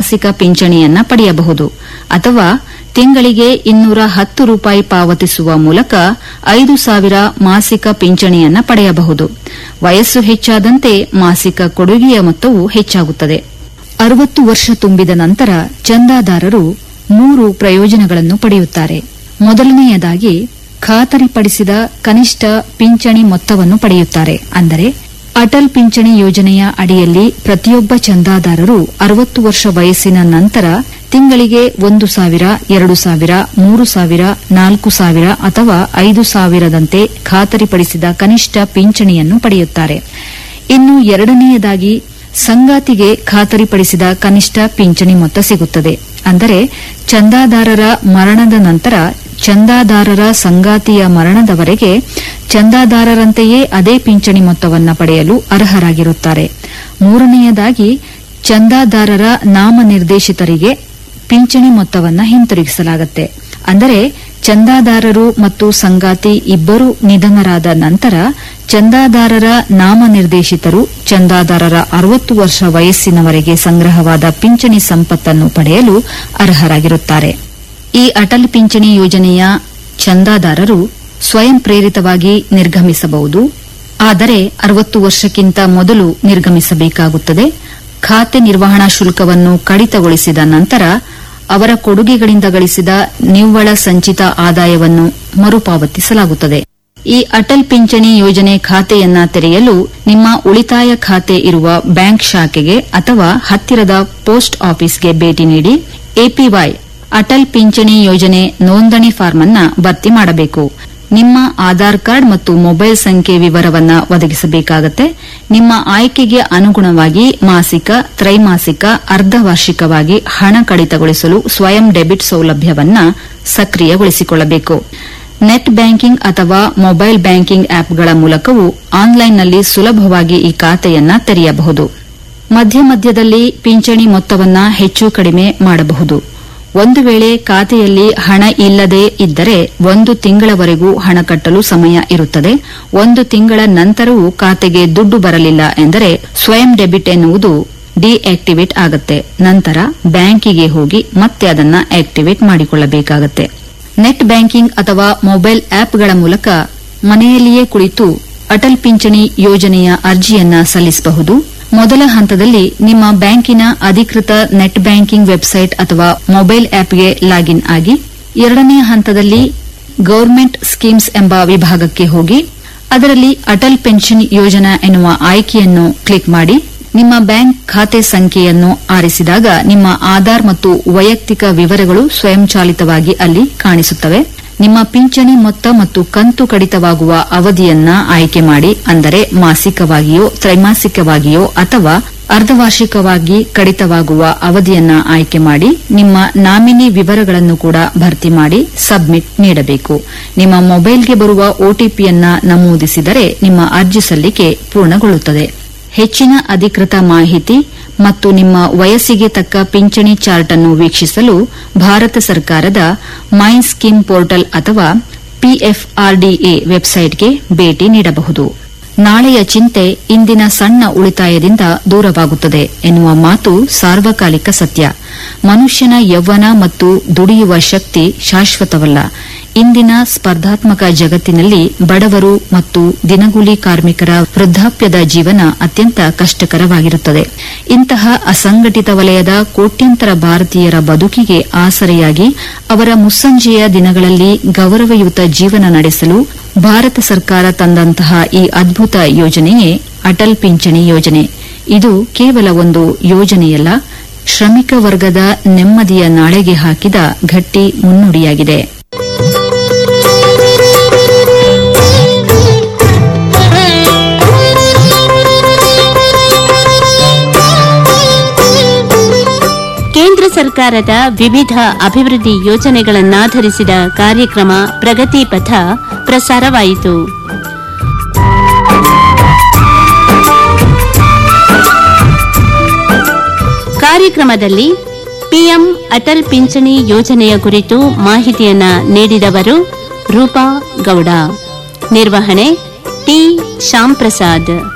ಮಾಸಿಕ ಪಿಂಚಣಿಯನ್ನ ಪಡೆಯಬಹುದು ಅಥವಾ ತಿಂಗಳಿಗೆ ಇನ್ನೂರ ಹತ್ತು ರೂಪಾಯಿ ಪಾವತಿಸುವ ಮೂಲಕ ಐದು ಸಾವಿರ ಮಾಸಿಕ ಪಿಂಚಣಿಯನ್ನ ಪಡೆಯಬಹುದು ವಯಸ್ಸು ಹೆಚ್ಚಾದಂತೆ ಮಾಸಿಕ ಕೊಡುಗೆಯ ಮೊತ್ತವು ಹೆಚ್ಚಾಗುತ್ತದೆ ಅರವತ್ತು ವರ್ಷ ತುಂಬಿದ ನಂತರ ಚಂದಾದಾರರು ಮೂರು ಪ್ರಯೋಜನಗಳನ್ನು ಪಡೆಯುತ್ತಾರೆ ಮೊದಲನೆಯದಾಗಿ ಖಾತರಿಪಡಿಸಿದ ಕನಿಷ್ಠ ಪಿಂಚಣಿ ಮೊತ್ತವನ್ನು ಪಡೆಯುತ್ತಾರೆ ಅಂದರೆ ಅಟಲ್ ಪಿಂಚಣಿ ಯೋಜನೆಯ ಅಡಿಯಲ್ಲಿ ಪ್ರತಿಯೊಬ್ಬ ಚಂದಾದಾರರು ಅರವತ್ತು ವರ್ಷ ವಯಸ್ಸಿನ ನಂತರ ತಿಂಗಳಿಗೆ ಒಂದು ಸಾವಿರ ಎರಡು ಸಾವಿರ ಮೂರು ಸಾವಿರ ನಾಲ್ಕು ಸಾವಿರ ಅಥವಾ ಐದು ಸಾವಿರದಂತೆ ಖಾತರಿಪಡಿಸಿದ ಕನಿಷ್ಠ ಪಿಂಚಣಿಯನ್ನು ಪಡೆಯುತ್ತಾರೆ ಇನ್ನು ಎರಡನೆಯದಾಗಿ ಸಂಗಾತಿಗೆ ಖಾತರಿಪಡಿಸಿದ ಕನಿಷ್ಠ ಪಿಂಚಣಿ ಮೊತ್ತ ಸಿಗುತ್ತದೆ ಅಂದರೆ ಚಂದಾದಾರರ ಮರಣದ ನಂತರ ಚಂದಾದಾರರ ಸಂಗಾತಿಯ ಮರಣದವರೆಗೆ ಚಂದಾದಾರರಂತೆಯೇ ಅದೇ ಪಿಂಚಣಿ ಮೊತ್ತವನ್ನು ಪಡೆಯಲು ಅರ್ಹರಾಗಿರುತ್ತಾರೆ ಮೂರನೆಯದಾಗಿ ಚಂದಾದಾರರ ನಾಮನಿರ್ದೇಶಿತರಿಗೆ ಪಿಂಚಣಿ ಮೊತ್ತವನ್ನು ಹಿಂತಿರುಗಿಸಲಾಗುತ್ತೆ ಅಂದರೆ ಚಂದಾದಾರರು ಮತ್ತು ಸಂಗಾತಿ ಇಬ್ಬರು ನಿಧನರಾದ ನಂತರ ಚಂದಾದಾರರ ನಾಮನಿರ್ದೇಶಿತರು ಚಂದಾದಾರರ ಅರವತ್ತು ವರ್ಷ ವಯಸ್ಸಿನವರೆಗೆ ಸಂಗ್ರಹವಾದ ಪಿಂಚಣಿ ಸಂಪತ್ತನ್ನು ಪಡೆಯಲು ಅರ್ಹರಾಗಿರುತ್ತಾರೆ ಈ ಅಟಲ್ ಪಿಂಚಣಿ ಯೋಜನೆಯ ಚಂದಾದಾರರು ಸ್ವಯಂ ಪ್ರೇರಿತವಾಗಿ ನಿರ್ಗಮಿಸಬಹುದು ಆದರೆ ಅರವತ್ತು ವರ್ಷಕ್ಕಿಂತ ಮೊದಲು ನಿರ್ಗಮಿಸಬೇಕಾಗುತ್ತದೆ ಖಾತೆ ನಿರ್ವಹಣಾ ಶುಲ್ಕವನ್ನು ಕಡಿತಗೊಳಿಸಿದ ನಂತರ ಅವರ ಕೊಡುಗೆಗಳಿಂದ ಗಳಿಸಿದ ನಿವ್ವಳ ಸಂಚಿತ ಆದಾಯವನ್ನು ಮರುಪಾವತಿಸಲಾಗುತ್ತದೆ ಈ ಅಟಲ್ ಪಿಂಚಣಿ ಯೋಜನೆ ಖಾತೆಯನ್ನ ತೆರೆಯಲು ನಿಮ್ಮ ಉಳಿತಾಯ ಖಾತೆ ಇರುವ ಬ್ಯಾಂಕ್ ಶಾಖೆಗೆ ಅಥವಾ ಹತ್ತಿರದ ಪೋಸ್ಟ್ ಆಫೀಸ್ಗೆ ಭೇಟಿ ನೀಡಿ ಎಪಿವೈ ಅಟಲ್ ಪಿಂಚಣಿ ಯೋಜನೆ ನೋಂದಣಿ ಫಾರ್ಮ್ ಅನ್ನ ಭರ್ತಿ ಮಾಡಬೇಕು ನಿಮ್ಮ ಆಧಾರ್ ಕಾರ್ಡ್ ಮತ್ತು ಮೊಬೈಲ್ ಸಂಖ್ಯೆ ವಿವರವನ್ನ ಒದಗಿಸಬೇಕಾಗತ್ತೆ ನಿಮ್ಮ ಆಯ್ಕೆಗೆ ಅನುಗುಣವಾಗಿ ಮಾಸಿಕ ತ್ರೈಮಾಸಿಕ ಅರ್ಧವಾರ್ಷಿಕವಾಗಿ ಹಣ ಕಡಿತಗೊಳಿಸಲು ಸ್ವಯಂ ಡೆಬಿಟ್ ಸೌಲಭ್ಯವನ್ನ ಸಕ್ರಿಯಗೊಳಿಸಿಕೊಳ್ಳಬೇಕು ನೆಟ್ ಬ್ಯಾಂಕಿಂಗ್ ಅಥವಾ ಮೊಬೈಲ್ ಬ್ಯಾಂಕಿಂಗ್ ಆಪ್ಗಳ ಮೂಲಕವೂ ಆನ್ಲೈನ್ನಲ್ಲಿ ಸುಲಭವಾಗಿ ಈ ಖಾತೆಯನ್ನ ತೆರೆಯಬಹುದು ಮಧ್ಯ ಮಧ್ಯದಲ್ಲಿ ಪಿಂಚಣಿ ಮೊತ್ತವನ್ನ ಹೆಚ್ಚು ಕಡಿಮೆ ಮಾಡಬಹುದು ಒಂದು ವೇಳೆ ಖಾತೆಯಲ್ಲಿ ಹಣ ಇಲ್ಲದೇ ಇದ್ದರೆ ಒಂದು ತಿಂಗಳವರೆಗೂ ಹಣ ಕಟ್ಟಲು ಸಮಯ ಇರುತ್ತದೆ ಒಂದು ತಿಂಗಳ ನಂತರವೂ ಖಾತೆಗೆ ದುಡ್ಡು ಬರಲಿಲ್ಲ ಎಂದರೆ ಸ್ವಯಂ ಡೆಬಿಟ್ ಎನ್ನುವುದು ಡಿಆಕ್ಟಿವೇಟ್ ಆಗುತ್ತೆ ನಂತರ ಬ್ಯಾಂಕಿಗೆ ಹೋಗಿ ಮತ್ತೆ ಅದನ್ನ ಆಕ್ಟಿವೇಟ್ ಮಾಡಿಕೊಳ್ಳಬೇಕಾಗತ್ತೆ ನೆಟ್ ಬ್ಯಾಂಕಿಂಗ್ ಅಥವಾ ಮೊಬೈಲ್ ಆಪ್ಗಳ ಮೂಲಕ ಮನೆಯಲ್ಲಿಯೇ ಕುಳಿತು ಅಟಲ್ ಪಿಂಚಣಿ ಯೋಜನೆಯ ಅರ್ಜಿಯನ್ನ ಸಲ್ಲಿಸಬಹುದು ಮೊದಲ ಹಂತದಲ್ಲಿ ನಿಮ್ಮ ಬ್ಯಾಂಕಿನ ಅಧಿಕೃತ ನೆಟ್ ಬ್ಯಾಂಕಿಂಗ್ ವೆಬ್ಸೈಟ್ ಅಥವಾ ಮೊಬೈಲ್ ಆಪ್ಗೆ ಲಾಗಿನ್ ಆಗಿ ಎರಡನೇ ಹಂತದಲ್ಲಿ ಗವರ್ಮೆಂಟ್ ಸ್ಕೀಮ್ಸ್ ಎಂಬ ವಿಭಾಗಕ್ಕೆ ಹೋಗಿ ಅದರಲ್ಲಿ ಅಟಲ್ ಪೆನ್ಷನ್ ಯೋಜನಾ ಎನ್ನುವ ಆಯ್ಕೆಯನ್ನು ಕ್ಲಿಕ್ ಮಾಡಿ ನಿಮ್ಮ ಬ್ಯಾಂಕ್ ಖಾತೆ ಸಂಖ್ಯೆಯನ್ನು ಆರಿಸಿದಾಗ ನಿಮ್ಮ ಆಧಾರ್ ಮತ್ತು ವೈಯಕ್ತಿಕ ವಿವರಗಳು ಸ್ವಯಂಚಾಲಿತವಾಗಿ ಅಲ್ಲಿ ಕಾಣಿಸುತ್ತವೆ ನಿಮ್ಮ ಪಿಂಚಣಿ ಮೊತ್ತ ಮತ್ತು ಕಂತು ಕಡಿತವಾಗುವ ಅವಧಿಯನ್ನ ಆಯ್ಕೆ ಮಾಡಿ ಅಂದರೆ ಮಾಸಿಕವಾಗಿಯೋ ತ್ರೈಮಾಸಿಕವಾಗಿಯೋ ಅಥವಾ ಅರ್ಧವಾರ್ಷಿಕವಾಗಿ ಕಡಿತವಾಗುವ ಅವಧಿಯನ್ನ ಆಯ್ಕೆ ಮಾಡಿ ನಿಮ್ಮ ನಾಮಿನಿ ವಿವರಗಳನ್ನು ಕೂಡ ಭರ್ತಿ ಮಾಡಿ ಸಬ್ಮಿಟ್ ನೀಡಬೇಕು ನಿಮ್ಮ ಮೊಬೈಲ್ಗೆ ಬರುವ ಒಟಿಪಿಯನ್ನ ನಮೂದಿಸಿದರೆ ನಿಮ್ಮ ಅರ್ಜಿ ಸಲ್ಲಿಕೆ ಪೂರ್ಣಗೊಳ್ಳುತ್ತದೆ ಹೆಚ್ಚಿನ ಅಧಿಕೃತ ಮಾಹಿತಿ ಮತ್ತು ನಿಮ್ಮ ವಯಸ್ಸಿಗೆ ತಕ್ಕ ಪಿಂಚಣಿ ಚಾರ್ಟ್ ಅನ್ನು ವೀಕ್ಷಿಸಲು ಭಾರತ ಸರ್ಕಾರದ ಮೈ ಸ್ಕೀಮ್ ಪೋರ್ಟಲ್ ಅಥವಾ ಪಿಎಫ್ಆರ್ಡಿಎ ವೆಬ್ಸೈಟ್ಗೆ ಭೇಟಿ ನೀಡಬಹುದು ನಾಳೆಯ ಚಿಂತೆ ಇಂದಿನ ಸಣ್ಣ ಉಳಿತಾಯದಿಂದ ದೂರವಾಗುತ್ತದೆ ಎನ್ನುವ ಮಾತು ಸಾರ್ವಕಾಲಿಕ ಸತ್ಯ ಮನುಷ್ಯನ ಯೌವನ ಮತ್ತು ದುಡಿಯುವ ಶಕ್ತಿ ಶಾಶ್ವತವಲ್ಲ ಇಂದಿನ ಸ್ಪರ್ಧಾತ್ಮಕ ಜಗತ್ತಿನಲ್ಲಿ ಬಡವರು ಮತ್ತು ದಿನಗೂಲಿ ಕಾರ್ಮಿಕರ ವೃದ್ಧಾಪ್ಯದ ಜೀವನ ಅತ್ಯಂತ ಕಷ್ಟಕರವಾಗಿರುತ್ತದೆ ಇಂತಹ ಅಸಂಘಟಿತ ವಲಯದ ಕೋಟ್ಯಂತರ ಭಾರತೀಯರ ಬದುಕಿಗೆ ಆಸರೆಯಾಗಿ ಅವರ ಮುಸ್ಸಂಜೆಯ ದಿನಗಳಲ್ಲಿ ಗೌರವಯುತ ಜೀವನ ನಡೆಸಲು ಭಾರತ ಸರ್ಕಾರ ತಂದಂತಹ ಈ ಅದ್ಭುತ ಯೋಜನೆಯೇ ಅಟಲ್ ಪಿಂಚಣಿ ಯೋಜನೆ ಇದು ಕೇವಲ ಒಂದು ಯೋಜನೆಯಲ್ಲ ಶ್ರಮಿಕ ವರ್ಗದ ನೆಮ್ಮದಿಯ ನಾಳೆಗೆ ಹಾಕಿದ ಗಟ್ಟಿ ಮುನ್ನುಡಿಯಾಗಿದೆ ಕೇಂದ್ರ ಸರ್ಕಾರದ ವಿವಿಧ ಅಭಿವೃದ್ಧಿ ಯೋಜನೆಗಳನ್ನಾಧರಿಸಿದ ಕಾರ್ಯಕ್ರಮ ಪ್ರಗತಿ ಪಥ ಪ್ರಸಾರವಾಯಿತು ಕಾರ್ಯಕ್ರಮದಲ್ಲಿ ಪಿಎಂ ಅಟಲ್ ಪಿಂಚಣಿ ಯೋಜನೆಯ ಕುರಿತು ಮಾಹಿತಿಯನ್ನ ನೀಡಿದವರು ರೂಪಾ ಗೌಡ ನಿರ್ವಹಣೆ ಟಿ ಶ್ಯಾಮ್ ಪ್ರಸಾದ್